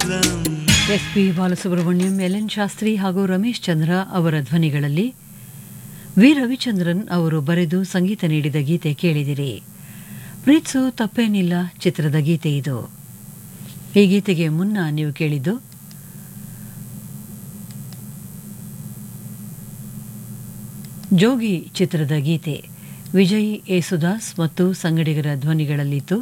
column S P Balasubrahmanyam L N Shastri ಹಾಗೂ ರಮೇಶ್ ಚಂದ್ರ ಅವರ ಧ್ವನಿಗಳಲ್ಲಿ V Ravichandran ಅವರು ಬರೆದು ಸಂಗೀತ ನೀಡಿದ ಗೀತೆ ಕೇಳಿದಿರಿ ಪ್ರೀತ್ಸು ತಪ್ಪೇನಿಲ್ಲ ಚಿತ್ರದ ಗೀತೆ ಇದು ಈ ಗೀತೆಗೆ ಮುನ್ನ ನೀವು ಕೇಳಿದ್ದು ಜೋಗಿ ಚಿತ್ರದ ಗೀತೆ ವಿಜಯ್ ಯೇಸುದಾಸ್ ಮತ್ತು ಸಂಗಡಿಗರ ಧ್ವನಿಗಳಲ್ಲಿತ್ತು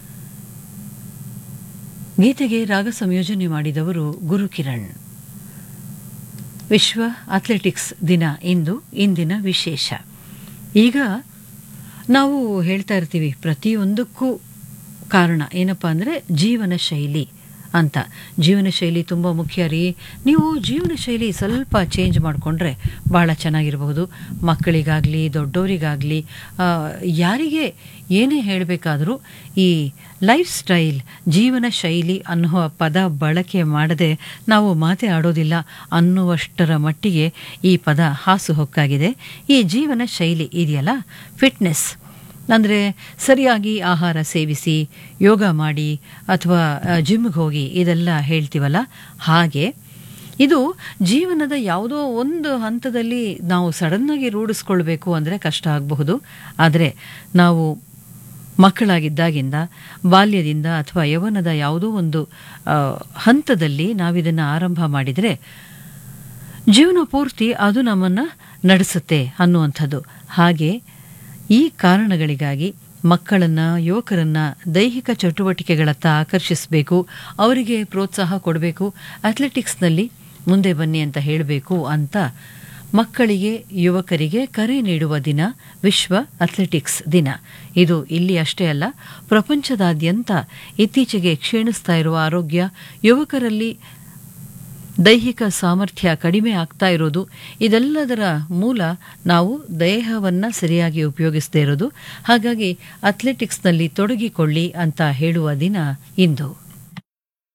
ಗೀತೆಗೆ ರಾಗ ಸಂಯೋಜನೆ ಮಾಡಿದವರು ಗುರುಕಿರಣ್ ವಿಶ್ವ ಅಥ್ಲೆಟಿಕ್ಸ್ ದಿನ ಇಂದು ಇಂದಿನ ವಿಶೇಷ ಈಗ ನಾವು ಹೇಳ್ತಾ ಇರ್ತೀವಿ ಪ್ರತಿಯೊಂದಕ್ಕೂ ಕಾರಣ ಏನಪ್ಪ ಅಂದರೆ ಜೀವನ ಶೈಲಿ ಅಂತ ಜೀವನ ಶೈಲಿ ತುಂಬ ಮುಖ್ಯ ರೀ ನೀವು ಜೀವನ ಶೈಲಿ ಸ್ವಲ್ಪ ಚೇಂಜ್ ಮಾಡಿಕೊಂಡ್ರೆ ಭಾಳ ಚೆನ್ನಾಗಿರಬಹುದು ಮಕ್ಕಳಿಗಾಗಲಿ ದೊಡ್ಡವರಿಗಾಗಲಿ ಯಾರಿಗೆ ಏನೇ ಹೇಳಬೇಕಾದರೂ ಈ ಲೈಫ್ ಸ್ಟೈಲ್ ಜೀವನ ಶೈಲಿ ಅನ್ನುವ ಪದ ಬಳಕೆ ಮಾಡದೆ ನಾವು ಮಾತೇ ಆಡೋದಿಲ್ಲ ಅನ್ನುವಷ್ಟರ ಮಟ್ಟಿಗೆ ಈ ಪದ ಹಾಸುಹೊಕ್ಕಾಗಿದೆ ಈ ಜೀವನ ಶೈಲಿ ಇದೆಯಲ್ಲ ಫಿಟ್ನೆಸ್ ಅಂದರೆ ಸರಿಯಾಗಿ ಆಹಾರ ಸೇವಿಸಿ ಯೋಗ ಮಾಡಿ ಅಥವಾ ಜಿಮ್ಗೆ ಹೋಗಿ ಇದೆಲ್ಲ ಹೇಳ್ತೀವಲ್ಲ ಹಾಗೆ ಇದು ಜೀವನದ ಯಾವುದೋ ಒಂದು ಹಂತದಲ್ಲಿ ನಾವು ಸಡನ್ನಾಗಿ ರೂಢಿಸ್ಕೊಳ್ಬೇಕು ಅಂದರೆ ಕಷ್ಟ ಆಗಬಹುದು ಆದರೆ ನಾವು ಮಕ್ಕಳಾಗಿದ್ದಾಗಿಂದ ಬಾಲ್ಯದಿಂದ ಅಥವಾ ಯೌವನದ ಯಾವುದೋ ಒಂದು ಆ, ಹಂತದಲ್ಲಿ ನಾವಿದನ್ನು ಆರಂಭ ಮಾಡಿದರೆ ಜೀವನ ಪೂರ್ತಿ ಅದು ನಮ್ಮನ್ನು ನಡೆಸುತ್ತೆ ಅನ್ನುವಂಥದ್ದು ಹಾಗೆ ಈ ಕಾರಣಗಳಿಗಾಗಿ ಮಕ್ಕಳನ್ನು ಯುವಕರನ್ನು ದೈಹಿಕ ಚಟುವಟಿಕೆಗಳತ್ತ ಆಕರ್ಷಿಸಬೇಕು ಅವರಿಗೆ ಪ್ರೋತ್ಸಾಹ ಕೊಡಬೇಕು ಅಥ್ಲೆಟಿಕ್ಸ್ನಲ್ಲಿ ಮುಂದೆ ಬನ್ನಿ ಅಂತ ಹೇಳಬೇಕು ಅಂತ ಮಕ್ಕಳಿಗೆ ಯುವಕರಿಗೆ ಕರೆ ನೀಡುವ ದಿನ ವಿಶ್ವ ಅಥ್ಲೆಟಿಕ್ಸ್ ದಿನ ಇದು ಇಲ್ಲಿ ಅಷ್ಟೇ ಅಲ್ಲ ಪ್ರಪಂಚದಾದ್ಯಂತ ಇತ್ತೀಚೆಗೆ ಕ್ಷೀಣಿಸ್ತಾ ಇರುವ ಆರೋಗ್ಯ ಯುವಕರಲ್ಲಿ ದೈಹಿಕ ಸಾಮರ್ಥ್ಯ ಕಡಿಮೆ ಆಗ್ತಾ ಇರೋದು ಇದೆಲ್ಲದರ ಮೂಲ ನಾವು ದೇಹವನ್ನು ಸರಿಯಾಗಿ ಉಪಯೋಗಿಸದೇ ಇರೋದು ಹಾಗಾಗಿ ಅಥ್ಲೆಟಿಕ್ಸ್ನಲ್ಲಿ ತೊಡಗಿಕೊಳ್ಳಿ ಅಂತ ಹೇಳುವ ದಿನ ಇಂದು